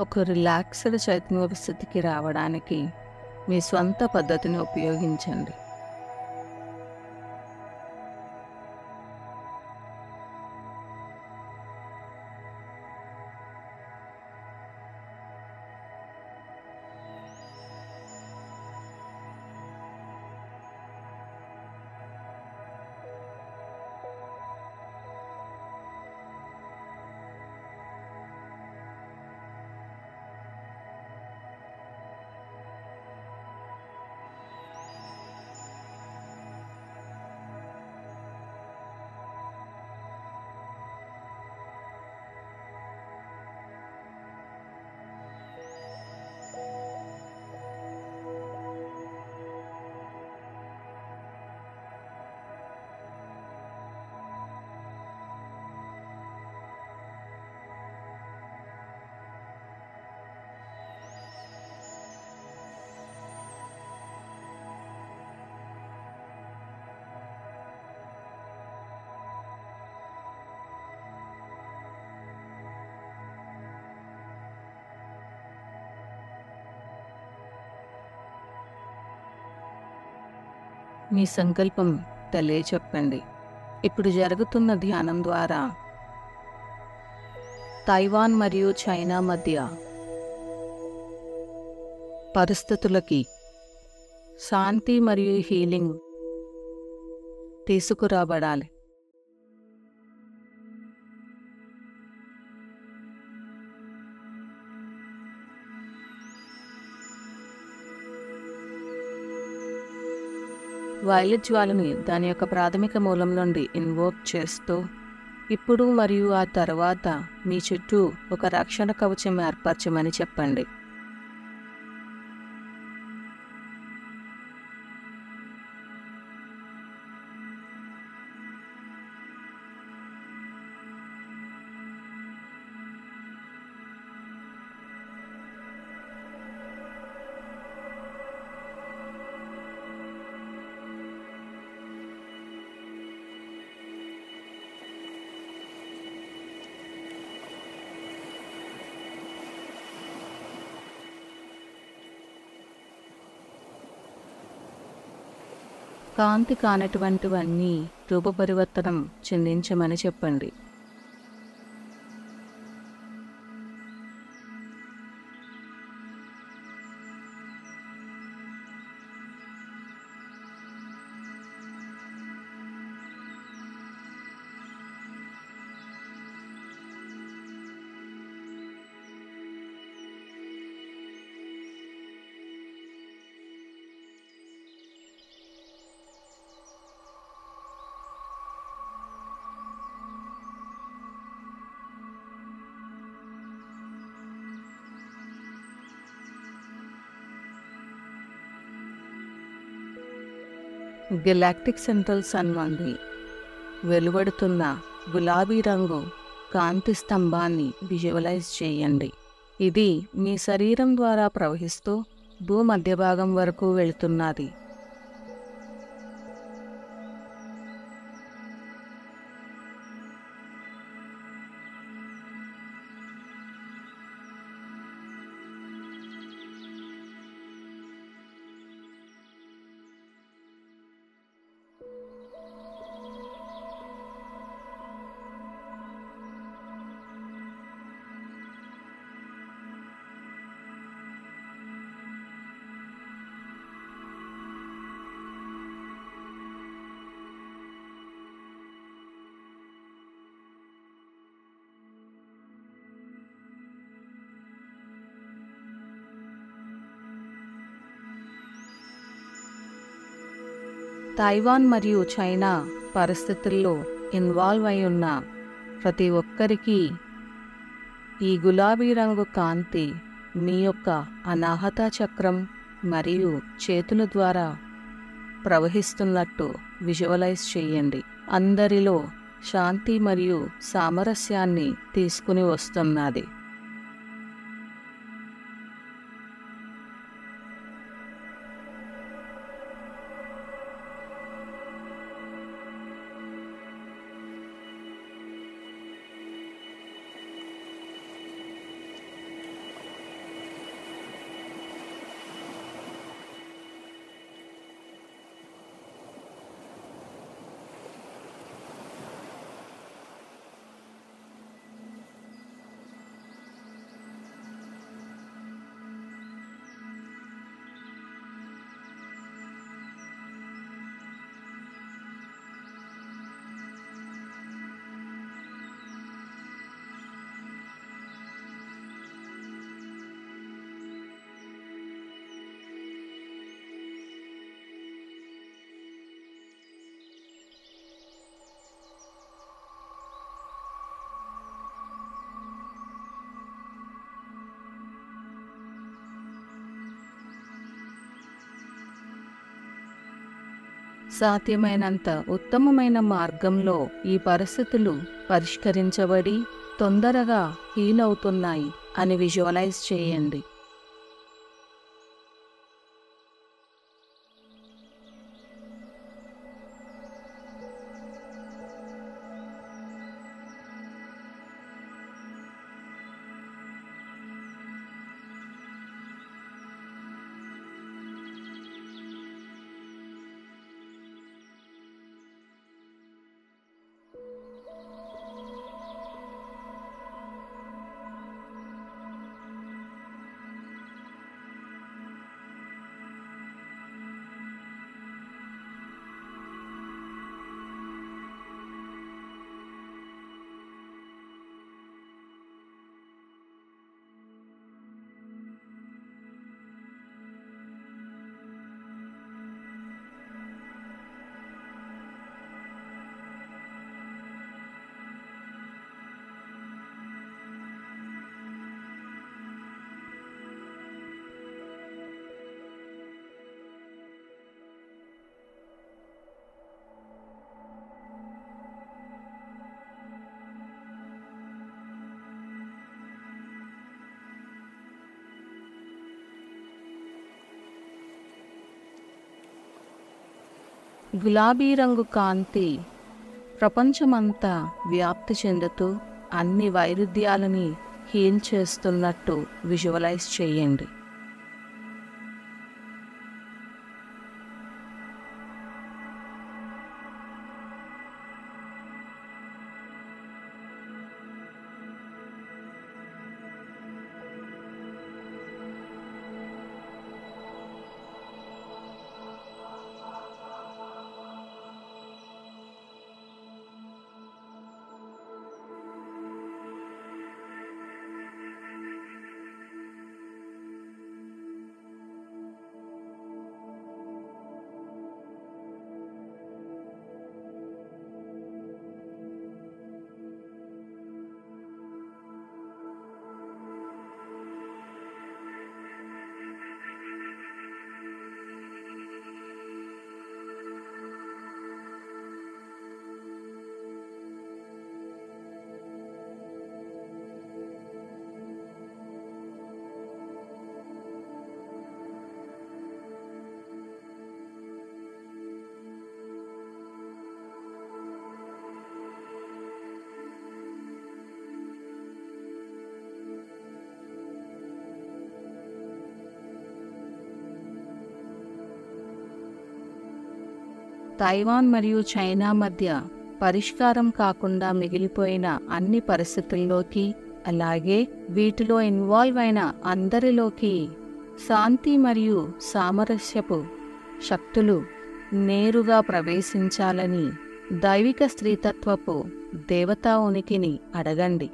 ఒక రిలాక్స్డ్ చైతన్య స్థితికి రావడానికి మీ స్వంత పద్ధతిని ఉపయోగించండి మీ సంకల్పం తెలియచెప్పండి ఇప్పుడు జరుగుతున్న ధ్యానం ద్వారా తైవాన్ మరియు చైనా మధ్య పరిస్థితులకి శాంతి మరియు హీలింగ్ తీసుకురాబడాలి వైలెట్ జ్వాలని దాని యొక్క ప్రాథమిక మూలం నుండి ఇన్వోక్ చేస్తూ ఇప్పుడు మరియు ఆ తర్వాత మీ చుట్టూ ఒక రక్షణ కవచం ఏర్పరచమని చెప్పండి కాంతి కానటువంటివన్నీ రూపపరివర్తనం చెందించమని చెప్పండి గెలాక్టిక్ సెంట్రల్ సన్ నుండి వెలువడుతున్న గులాబీ రంగు కాంతి స్తంభాన్ని విజువలైజ్ చేయండి ఇది మీ శరీరం ద్వారా ప్రవహిస్తూ భూమధ్య భాగం వరకు వెళుతున్నది తైవాన్ మరియు చైనా పరిస్థితుల్లో ఇన్వాల్వ్ అయి ఉన్న ప్రతి ఒక్కరికి ఈ గులాబీ రంగు కాంతి మీ యొక్క అనాహత చక్రం మరియు చేతుల ద్వారా ప్రవహిస్తున్నట్టు విజువలైజ్ చేయండి అందరిలో శాంతి మరియు సామరస్యాన్ని తీసుకుని వస్తున్నది సాధ్యమైనంత ఉత్తమమైన మార్గంలో ఈ పరిస్థితులు పరిష్కరించబడి తొందరగా హీల్ అవుతున్నాయి అని విజువలైజ్ చేయండి గులాబీ రంగు కాంతి ప్రపంచమంతా వ్యాప్తి చెందుతూ అన్ని వైరుధ్యాలని హీల్ చేస్తున్నట్టు విజువలైజ్ చేయండి తైవాన్ మరియు చైనా మధ్య పరిష్కారం కాకుండా మిగిలిపోయిన అన్ని పరిస్థితుల్లోకి అలాగే వీటిలో ఇన్వాల్వ్ అయిన అందరిలోకి శాంతి మరియు సామరస్యపు శక్తులు నేరుగా ప్రవేశించాలని దైవిక స్త్రీతత్వపు దేవతా ఉనికిని అడగండి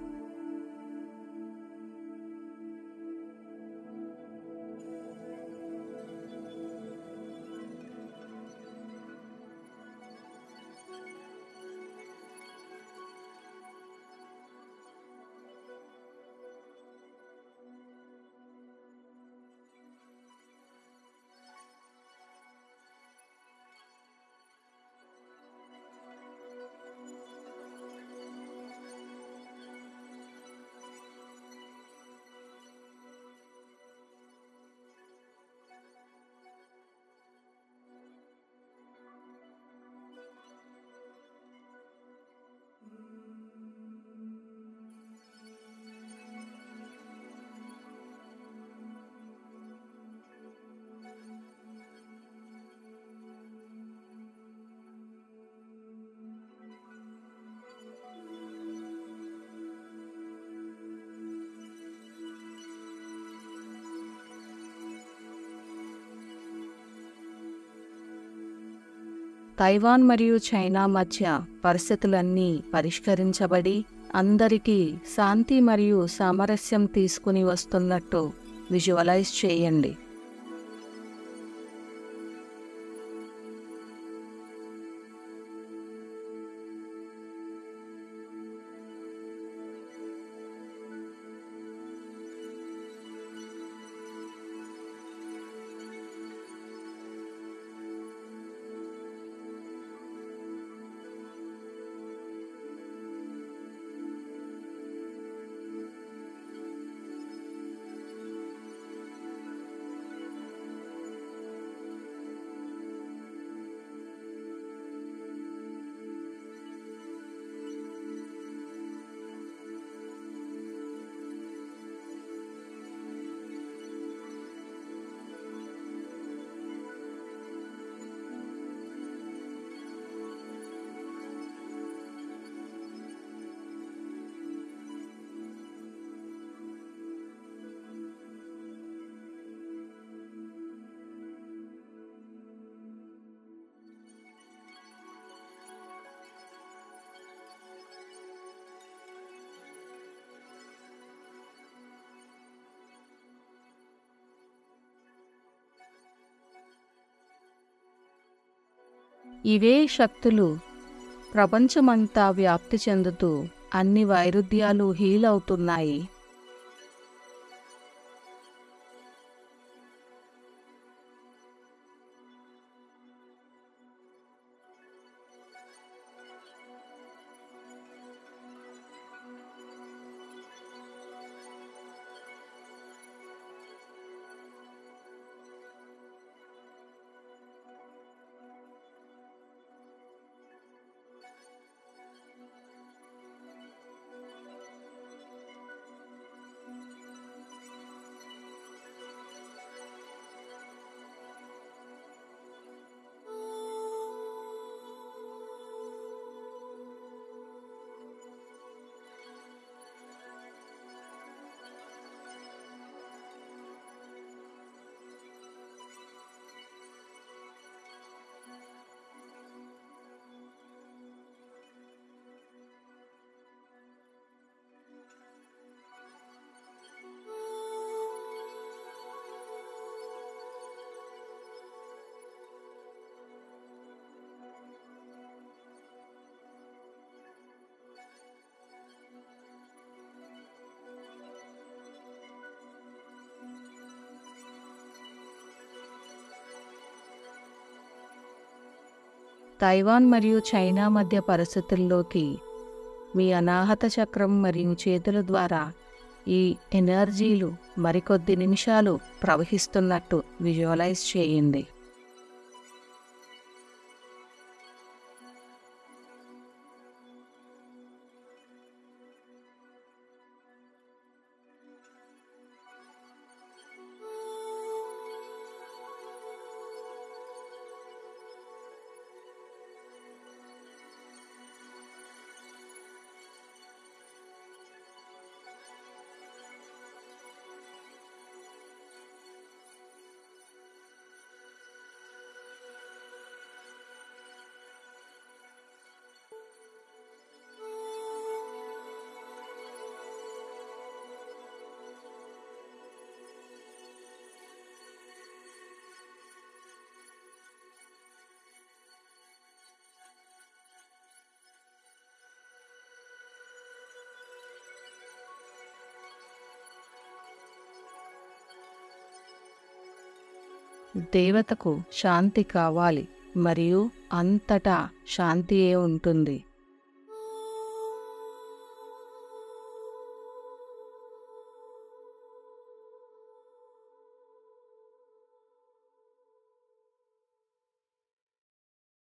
తైవాన్ మరియు చైనా మధ్య పరిస్థితులన్నీ పరిష్కరించబడి అందరికీ శాంతి మరియు సామరస్యం తీసుకుని వస్తున్నట్టు విజువలైజ్ చేయండి ఇవే శక్తులు ప్రపంచమంతా వ్యాప్తి చెందుతూ అన్ని వైరుధ్యాలు హీల్ అవుతున్నాయి తైవాన్ మరియు చైనా మధ్య పరిస్థితుల్లోకి మీ అనాహత చక్రం మరియు చేతుల ద్వారా ఈ ఎనర్జీలు మరికొద్ది నిమిషాలు ప్రవహిస్తున్నట్టు విజువలైజ్ చేయండి దేవతకు శాంతి కావాలి మరియు అంతటా శాంతియే ఉంటుంది